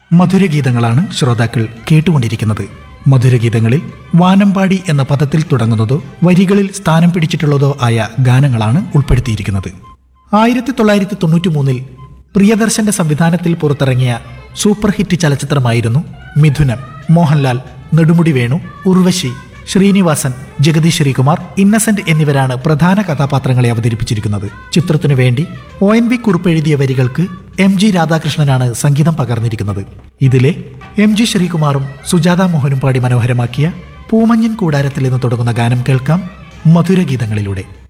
മധുരഗീതങ്ങളാണ് ശ്രോതാക്കൾ കേട്ടുകൊണ്ടിരിക്കുന്നത് മധുരഗീതങ്ങളിൽ വാനമ്പാടി എന്ന പദത്തിൽ തുടങ്ങുന്നതോ വരികളിൽ സ്ഥാനം പിടിച്ചിട്ടുള്ളതോ ആയ ഗാനങ്ങളാണ് ഉൾപ്പെടുത്തിയിരിക്കുന്നത് ആയിരത്തി തൊള്ളായിരത്തി തൊണ്ണൂറ്റി മൂന്നിൽ പ്രിയദർശന്റെ സംവിധാനത്തിൽ പുറത്തിറങ്ങിയ സൂപ്പർ ഹിറ്റ് ചലച്ചിത്രമായിരുന്നു മിഥുനം മോഹൻലാൽ നെടുമുടി വേണു ഉർവശി ശ്രീനിവാസൻ ജഗദീഷ് ശ്രീകുമാർ ഇന്നസെന്റ് എന്നിവരാണ് പ്രധാന കഥാപാത്രങ്ങളെ അവതരിപ്പിച്ചിരിക്കുന്നത് ചിത്രത്തിനു വേണ്ടി ഒ എൻ വി കുറിപ്പ് എഴുതിയ വരികൾക്ക് എം ജി രാധാകൃഷ്ണനാണ് സംഗീതം പകർന്നിരിക്കുന്നത് ഇതിലെ എം ജി ശ്രീകുമാറും സുജാത മോഹനും പാടി മനോഹരമാക്കിയ പൂമഞ്ഞിൻ കൂടാരത്തിൽ നിന്ന് തുടങ്ങുന്ന ഗാനം കേൾക്കാം മധുരഗീതങ്ങളിലൂടെ